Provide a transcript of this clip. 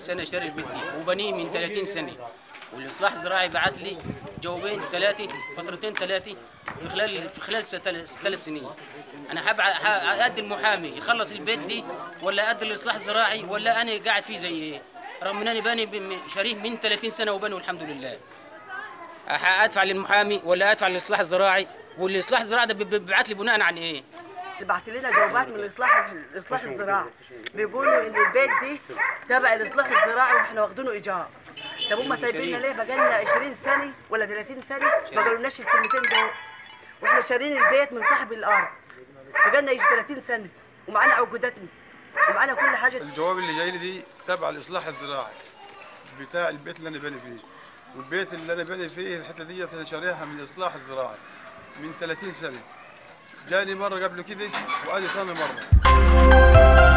سنه شاري البيت دي وبنيه من 30 سنه والاصلاح الزراعي بعت لي جوابين ثلاثه فترتين ثلاثه في خلال في خلال ثلاث سنين انا هبع ادي المحامي يخلص البيت دي ولا ادي الاصلاح الزراعي ولا انا قاعد فيه زي رغم انني باني ب- شاريه من 30 سنه وبني والحمد لله ادفع للمحامي ولا ادفع للاصلاح الزراعي والاصلاح الزراعي ده بيبعت لي بناء عن ايه بعت لنا جوابات من الاصلاح الاصلاح الزراعي بيقولوا ان البيت دي تبع الاصلاح الزراعي واحنا واخدينه ايجار طب هم سايبيننا ليه بقالنا 20 سنه ولا 30 سنه ما قالولناش الكلمتين دول واحنا شارين البيت من صاحب الارض بقالنا يجي 30 سنه ومعانا عقوداتنا ومعانا كل حاجه الجواب اللي جاي لي دي تبع الاصلاح الزراعي بتاع البيت اللي انا باني فيه والبيت اللي انا باني فيه الحته ديت انا شاريها من الاصلاح الزراعي من 30 سنه جاني مره قبل كده وادي ثاني مره